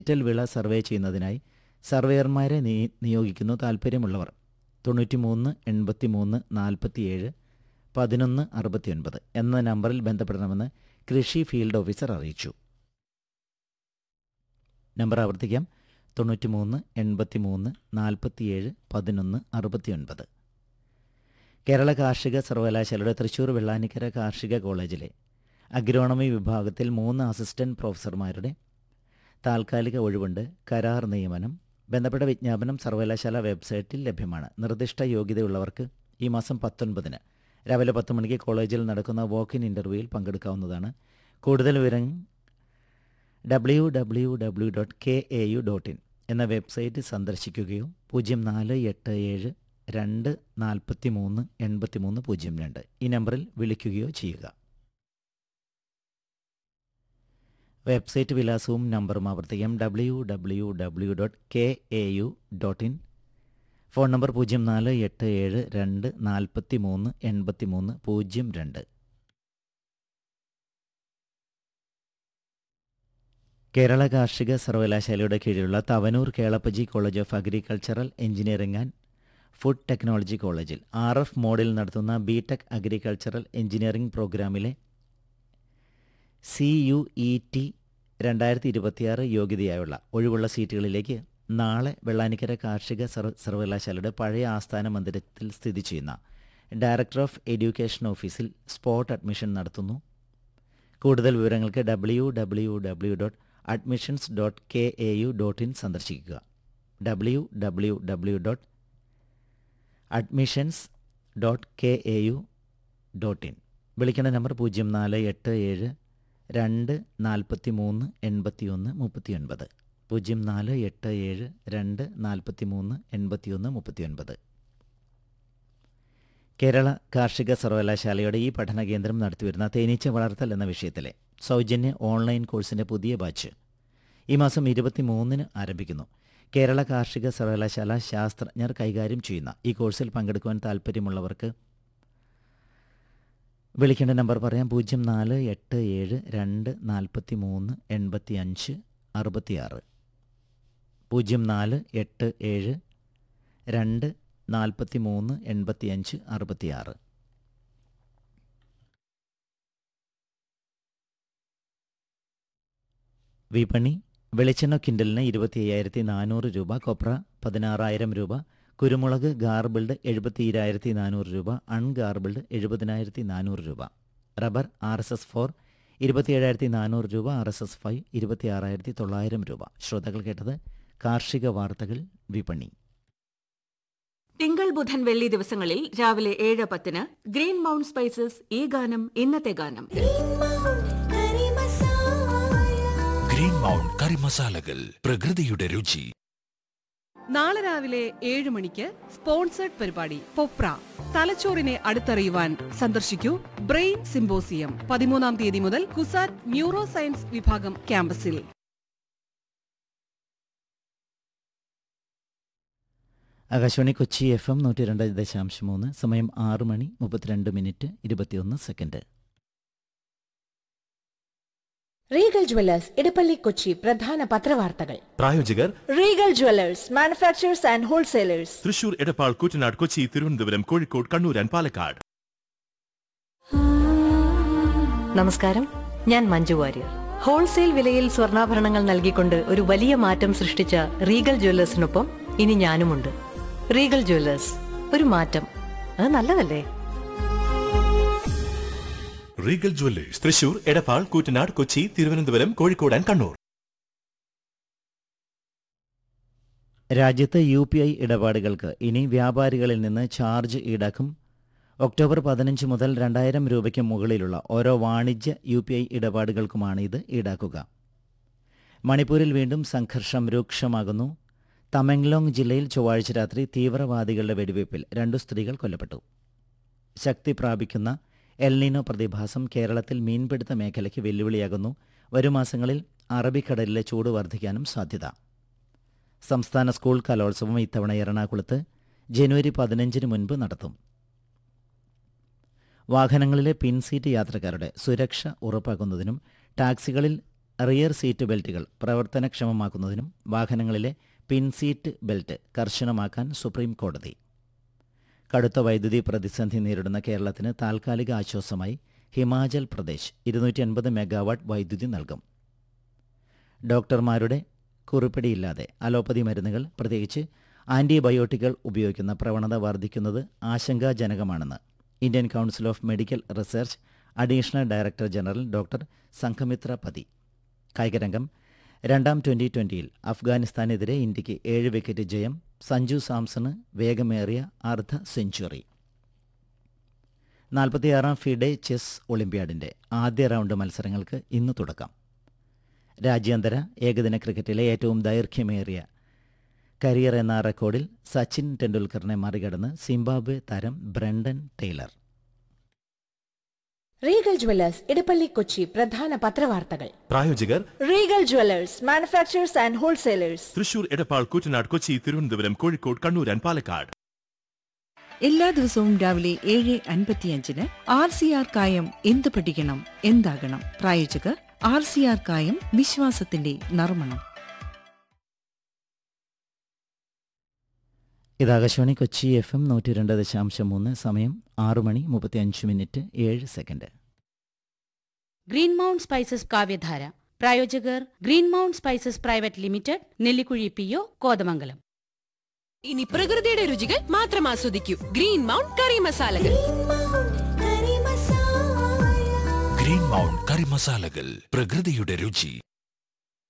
digital വിള survey ചെയ്യുന്നതിനായി സർവേയർമാരെ നിയ- നിയോഗിക്കുന്നു താൽപ്പര്യമുള്ളവർ തൊണ്ണൂറ്റിമൂന്ന് എൺപത്തിമൂന്ന് നാൽപ്പത്തിയേഴ് പതിനൊന്ന് അറുപത്തിയൊൻപത് എന്ന നമ്പറിൽ ബന്ധപ്പെടണമെന്ന് കൃഷി ഫീൽഡ് ഓഫീസർ അറിയിച്ചു നമ്പർ ആവർത്തിക്കാം തൊണ്ണൂറ്റിമൂന്ന് എൺപത്തിമൂന്ന് നാൽപ്പത്തിയേഴ് പതിനൊന്ന് അറുപത്തിയൊൻപത് കേരള കാർഷിക സർവകലാശാലയുടെ തൃശൂർ വെള്ളാനിക്കര കാർഷിക കോളേജിലെ അഗ്രോണമി വിഭാഗത്തിൽ മൂന്ന് അസിസ്റ്റന്റ് പ്രൊഫസർമാരുടെ താൽക്കാലിക ഒഴിവുണ്ട് കരാർ നിയമനം ബന്ധപ്പെട്ട വിജ്ഞാപനം സർവകലാശാല വെബ്സൈറ്റിൽ ലഭ്യമാണ് നിർദ്ദിഷ്ട യോഗ്യതയുള്ളവർക്ക് ഈ മാസം പത്തൊൻപതിന് രാവിലെ പത്ത് മണിക്ക് കോളേജിൽ നടക്കുന്ന വോക്ക് ഇൻ ഇൻ്റർവ്യൂവിൽ പങ്കെടുക്കാവുന്നതാണ് കൂടുതൽ വിവരം W W W dot K A U dot in എന്ന വെബ്സൈറ്റ് സന്ദർശിക്കുകയോ പൂജ്യം നാല് എട്ട് ഏഴ് രണ്ട് നാൽപ്പത്തി മൂന്ന് എൺപത്തി മൂന്ന് പൂജ്യം രണ്ട് ഈ നമ്പറിൽ വിളിക്കുകയോ ചെയ്യുക വെബ്സൈറ്റ് വിലാസവും നമ്പറും ആവർത്തിക്കാം W W W dot K A U dot in phone number പൂജ്യം നാല് എട്ട് ഏഴ് രണ്ട് നാൽപ്പത്തി മൂന്ന് എൺപത്തി മൂന്ന് പൂജ്യം രണ്ട് കേരള കാർഷിക സർവകലാശാലയുടെ കീഴിലുള്ള Tavanur Kelappaji college of agricultural engineering and food technology കോളേജിൽ ആർ എഫ് മോഡിൽ നടത്തുന്ന ബി ടെക് അഗ്രികൾച്ചറൽ എഞ്ചിനീയറിംഗ് പ്രോഗ്രാമിലെ സി യു ഇ ടി രണ്ടായിരത്തി ഇരുപത്തിയാറ് യോഗ്യതയായുള്ള ഒഴിവുള്ള സീറ്റുകളിലേക്ക് നാളെ വെള്ളാനിക്കര കാർഷിക സർവ സർവകലാശാലയുടെ പഴയ ആസ്ഥാന മന്ദിരത്തിൽ സ്ഥിതി ചെയ്യുന്ന ഡയറക്ടർ ഓഫ് എഡ്യൂക്കേഷൻ ഓഫീസിൽ സ്പോട്ട് അഡ്മിഷൻ നടത്തുന്നു കൂടുതൽ വിവരങ്ങൾക്ക് W W W dot admissions dot K A U dot in സന്ദർശിക്കുക W W W dot admissions dot K A U dot in വിളിക്കേണ്ട നമ്പർ പൂജ്യം നാല് എട്ട് ഏഴ് രണ്ട് നാൽപ്പത്തി മൂന്ന് എൺപത്തി ഒന്ന് മുപ്പത്തിയൊൻപത് പൂജ്യം നാല് എട്ട് ഏഴ് രണ്ട് നാൽപ്പത്തി മൂന്ന് എൺപത്തിയൊന്ന് മുപ്പത്തിയൊൻപത് കേരള കാർഷിക സർവകലാശാലയുടെ ഈ പഠന കേന്ദ്രം നടത്തിവരുന്ന തേനീച്ച വളർത്തൽ എന്ന വിഷയത്തിലെ സൗജന്യ ഓൺലൈൻ കോഴ്സിൻ്റെ പുതിയ ബാച്ച് ഈ മാസം ഇരുപത്തിമൂന്നിന് ആരംഭിക്കുന്നു കേരള കാർഷിക സർവകലാശാല ശാസ്ത്രജ്ഞർ കൈകാര്യം ചെയ്യുന്ന ഈ കോഴ്സിൽ പങ്കെടുക്കുവാൻ താൽപ്പര്യമുള്ളവർക്ക് വിളിക്കേണ്ട നമ്പർ പറയാം പൂജ്യം നാല് എട്ട് ഏഴ് രണ്ട് നാൽപ്പത്തി മൂന്ന് എൺപത്തി അഞ്ച് അറുപത്തിയാറ് പൂജ്യം നാല് എട്ട് ഏഴ് രണ്ട് നാൽപ്പത്തി മൂന്ന് എൺപത്തി അഞ്ച് അറുപത്തിയാറ് വിപണി വെളിച്ചെണ്ണ കിൻഡലിന് ഇരുപത്തി അയ്യായിരത്തി നാനൂറ് രൂപ കൊപ്ര പതിനാറായിരം രൂപ കുരുമുളക് ഗാർബിൾഡ് എഴുപത്തിയിരായിരത്തി നാനൂറ് രൂപ അൺഗാർബിൾഡ് എഴുപതിനായിരത്തി നാനൂറ് രൂപ rubber R S S four ഇരുപത്തിയേഴായിരത്തി നാനൂറ് രൂപ ആർ എസ് എസ് ഫൈവ് ഇരുപത്തി ആറായിരത്തി തൊള്ളായിരം രൂപ ശ്രോതാക്കൾ കേട്ടത് കാർഷിക വാർത്തകൾ വിപണി തിങ്കൾ ബുധൻ വെള്ളി ദിവസങ്ങളിൽ രാവിലെ ഏഴ് പത്തിന് ഗ്രീൻ മൗണ്ട് സ്പൈസസ് ഈ ഗാനം ഇന്നത്തെ ഗാനം ഗ്രീൻ മൗണ്ട് കറി മസാലകൾ പ്രകൃതിയുടെ രുചി നാളെ രാവിലെ ഏഴ് മണിക്ക് സ്പോൺസേഡ് പരിപാടി പൊപ്ര തലച്ചോറിനെ അടുത്തറിയുവാൻ സന്ദർശിക്കൂ ബ്രെയിൻ സിംബോസിയം പതിമൂന്നാം തീയതി മുതൽ കുസാറ്റ് ന്യൂറോ സയൻസ് വിഭാഗം ക്യാമ്പസിൽ ആകാശവാണി കൊച്ചി എഫ് എം നൂറ്റി രണ്ട് ദശാംശം മൂന്ന് സമയം ആറ് മണി മുപ്പത്തിരണ്ട് മിനിറ്റ് ഇരുപത്തിയൊന്ന് second Regal Jewellers Edappally Kochi പ്രധാന പത്രവാർത്തകൾ പ്രായോജകർ Regal Jewellers manufacturers and wholesalers Thrissur Edappal Koottanad Kochi Thiruvananthapuram Kozhikode Kannur and Palakkad നമസ്കാരം ഞാൻ മഞ്ജു വാര്യർ ഹോൾസെയിൽ വിലയിൽ സ്വർണ്ണാഭരണങ്ങൾ നൽകിക്കൊണ്ട് ഒരു വലിയ മാറ്റം സൃഷ്ടിച്ച റീഗൽ ജ്വല്ലേഴ്സിനൊപ്പം ഇനി ഞാനുമുണ്ട് റീഗൽ ജ്വല്ലേഴ്സ് ഒരു മാറ്റം അത് നല്ലതല്ലേ Regal Jewellers Thrissur Edappal Koottanad Kochi Thiruvananthapuram Kozhikode and Kannur രാജ്യത്ത് യു പി ഐ ഇടപാടുകൾക്ക് ഇനി വ്യാപാരികളിൽ നിന്ന് ചാർജ് ഈടാക്കും ഒക്ടോബർ പതിനഞ്ച് മുതൽ രണ്ടായിരം രൂപയ്ക്ക് മുകളിലുള്ള ഓരോ വാണിജ്യ യു പി ഐ ഇടപാടുകൾക്കുമാണ് ഇത് ഈടാക്കുക മണിപ്പൂരിൽ വീണ്ടും സംഘർഷം രൂക്ഷമാകുന്നു തമെങ്ലോങ് ജില്ലയിൽ ചൊവ്വാഴ്ച രാത്രി തീവ്രവാദികളുടെ വെടിവയ്പിൽ രണ്ടു സ്ത്രീകൾ കൊല്ലപ്പെട്ടു ശക്തി പ്രാപിക്കുന്ന എൽനിനോ പ്രതിഭാസം കേരളത്തിൽ മീൻപിടുത്ത മേഖലയ്ക്ക് വെല്ലുവിളിയാകുന്നു വരും മാസങ്ങളിൽ അറബിക്കടലിലെ ചൂട് വർദ്ധിക്കാനും സാധ്യത സംസ്ഥാന സ്കൂൾ കലോത്സവം ഇത്തവണ എറണാകുളത്ത് ജനുവരി പതിനഞ്ചിന് മുൻപ് നടത്തും വാഹനങ്ങളിലെ പിൻസീറ്റ് യാത്രക്കാരുടെ സുരക്ഷ ഉറപ്പാക്കുന്നതിനും ടാക്സികളിൽ റിയർ സീറ്റ് ബെൽറ്റുകൾ പ്രവർത്തനക്ഷമമാക്കുന്നതിനും വാഹനങ്ങളിലെ പിൻ സീറ്റ് ബെൽറ്റ് കർശനമാക്കാൻ സുപ്രീം കോടതി കടുത്ത വൈദ്യുതി പ്രതിസന്ധി നേരിടുന്ന കേരളത്തിന് താൽക്കാലിക ആശ്വാസമായി ഹിമാചൽ പ്രദേശ് ഇരുന്നൂറ്റി അൻപത് മെഗാവാട്ട് വൈദ്യുതി നൽകും ഡോക്ടർമാരുടെ കുറിപ്പടിയില്ലാതെ അലോപ്പതി മരുന്നുകൾ പ്രത്യേകിച്ച് ആൻറ്റിബയോട്ടിക്കുകൾ ഉപയോഗിക്കുന്ന പ്രവണത വർദ്ധിക്കുന്നത് ആശങ്കാജനകമാണെന്ന് Indian Council of Medical Research additional director general doctor Sanghamitra Pati കായികരംഗം രണ്ടാം ട്വൻ്റി ട്വൻ്റിയിൽ അഫ്ഗാനിസ്ഥാനെതിരെ ഇന്ത്യക്ക് ഏഴ് വിക്കറ്റ് ജയം സഞ്ജു സാംസണ് വേഗമേറിയ അർദ്ധ സെഞ്ചുറി നാൽപ്പത്തിയാറാം ഫിഡെ ചെസ് ഒളിമ്പ്യാഡിൻ്റെ ആദ്യ റൗണ്ട് മത്സരങ്ങൾക്ക് ഇന്ന് തുടക്കം രാജ്യാന്തര ഏകദിന ക്രിക്കറ്റിലെ ഏറ്റവും ദൈർഘ്യമേറിയ കരിയർ എന്ന റെക്കോർഡിൽ സച്ചിൻ ടെണ്ടുൽക്കറിനെ മറികടന്ന് സിംബാബ്വെ താരം Brendan Taylor Regal Jewellers Edappally Kochi പ്രധാന പത്രവാർത്തകൾ പ്രായോജകർ Regal Jewellers manufacturers and wholesalers Thrissur Edappal Koottanad Kochi Thiruvananthapuram Kozhikode Kannur and Palakkad എല്ലാ ദിവസവും രാവിലെ ഏഴ് അൻപത്തിയഞ്ചിന് ആർ സി ആർ കായം എന്ത് പഠിക്കണം എന്താകണം പ്രായോജകർ ആർ സി ആർ കായം വിശ്വാസത്തിന്റെ നർമ്മണം ഇത് ആകാശവാണി കൊച്ചി എഫ് എം നൂറ്റി രണ്ട് ദശാംശം മൂന്ന് സമയം ആറ് മണി മുപ്പത്തി അഞ്ച് മിനിറ്റ് ഏഴ് സെക്കൻഡ് ഗ്രീൻ മൗണ്ട് സ്പൈസസ് കാവ്യധാര പ്രായോജകർ Green Mount Spices private limited Nellikkuzhi P O Kothamangalam ഇനി പ്രകൃതിയുടെ രുചികൾ മാത്രം ആസ്വദിക്കൂ ഗ്രീൻ മൗണ്ട് കറി മസാലകൾ ഗ്രീൻ മൗണ്ട് കറി മസാലകൾ പ്രകൃതിയുടെ രുചി